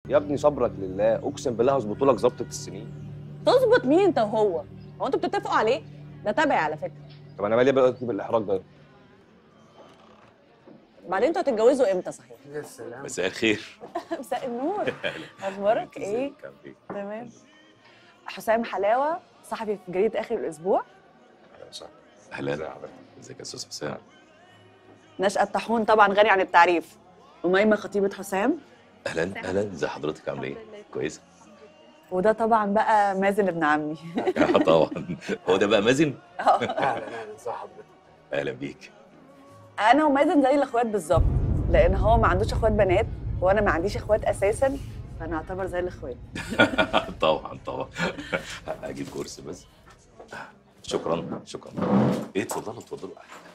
يا ابني صبرك لله اقسم بالله هظبط لك ظبطه السنين تظبط مين انت وهو هو انتوا بتتفقوا عليه ده تبعي على فكره طب انا مالي بقى بالاحراج ده بعدين انتوا هتتجوزوا امتى صحيح يا سلام مساء الخير مساء النور اخبارك ايه كان في تمام حسام حلاوه صحفي في جريده اخر الاسبوع اهلا ازيك يا استاذ حسام نشأة طاحون طبعا غني عن التعريف أميمة خطيبة حسام اهلا اهلا ازي حضرتك عامله ايه كويس وده طبعا بقى مازن ابن عمي آه طبعا هو ده بقى مازن اهلا اهلا ازي حضرتك اهلا بيك انا ومازن زي الاخوات بالظبط لان هو ما عندوش اخوات بنات وانا ما عنديش اخوات اساسا فانا اعتبر زي الاخوات طبعا طبعا اجيب كرسي بس شكرا شكرا ايه اتفضلوا اتفضلوا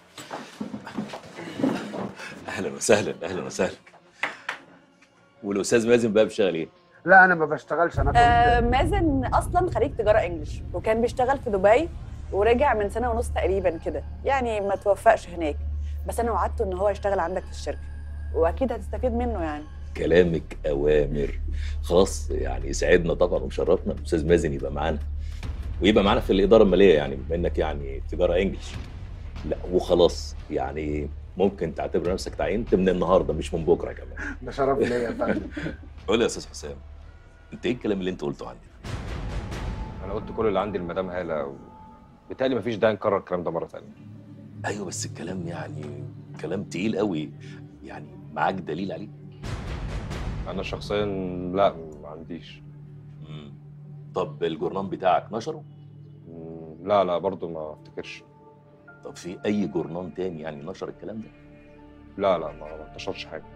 اهلا وسهلا اهلا وسهلا والاستاذ مازن بقى بيشتغل ايه؟ لا انا ما بشتغلش انا آه كنت مازن اصلا خريج تجاره انجلش وكان بيشتغل في دبي ورجع من سنه ونص تقريبا كده يعني ما توفقش هناك بس انا وعدته ان هو يشتغل عندك في الشركه واكيد هتستفيد منه يعني كلامك اوامر خلاص يعني يسعدنا طبعا ومشرفنا الاستاذ مازن يبقى معانا ويبقى معانا في الاداره الماليه يعني بما انك يعني تجاره انجلش لا وخلاص يعني ممكن تعتبر نفسك تعينت من النهارده مش من بكره كمان ده شرف ليا يا فندم قول لي يا استاذ حسام انت ايه الكلام اللي انت قلته عني انا قلت كل اللي عندي لمدام هاله و... بالتالي مفيش داعي نكرر الكلام ده مره ثانيه ايوه بس الكلام يعني كلام تقيل قوي يعني معاك دليل عليه انا شخصيا لا ما عنديش مم. طب الجورنال بتاعك نشره مم، لا لا برضو ما افتكرش طب في اي جورنال تاني يعني نشر الكلام ده لا لا ما ما انتشرش حاجه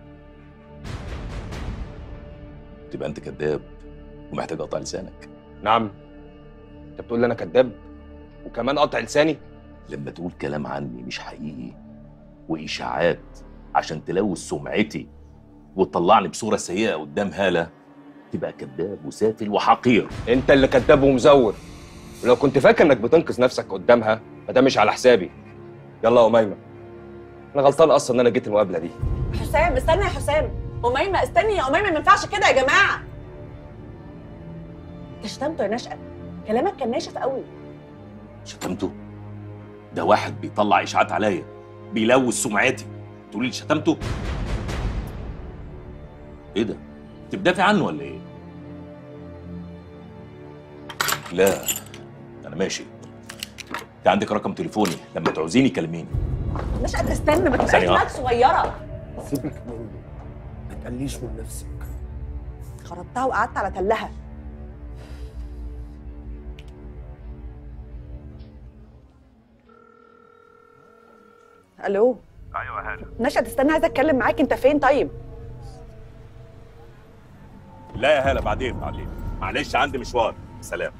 تبقى انت كذاب ومحتاج اقطع لسانك نعم انت بتقول لي انا كذاب وكمان قاطع لساني لما تقول كلام عني مش حقيقي واشاعات عشان تلوث سمعتي وتطلعني بصوره سيئه قدام هاله تبقى كذاب وسافل وحقير انت اللي كذاب ومزور ولو كنت فاكر انك بتنقذ نفسك قدامها فده مش على حسابي يلا يا اميمه انا غلطان اصلا ان انا جيت المقابله دي حسام استنى يا حسام أميمة استني يا أميمة ما ينفعش كده يا جماعة انت شتمته يا نشأة كلامك كان ناشف قوي شتمته ده واحد بيطلع اشاعات عليا بيلوث سمعتي تقولي لي شتمته ايه ده انت بتدافع عنه ولا ايه لا انا ماشي انت عندك رقم تليفوني لما تعوزيني كلميني نشأة استنى ما تبقاش ثانية دماغك صغيرة سيبك مني ما تقليش من نفسك خربتها وقعدت على تلها الو ايوه يا هاله نشأة استنى عايزه اتكلم معاك انت فين طيب لا يا هلا بعدين بعدين معلش عندي مشوار سلام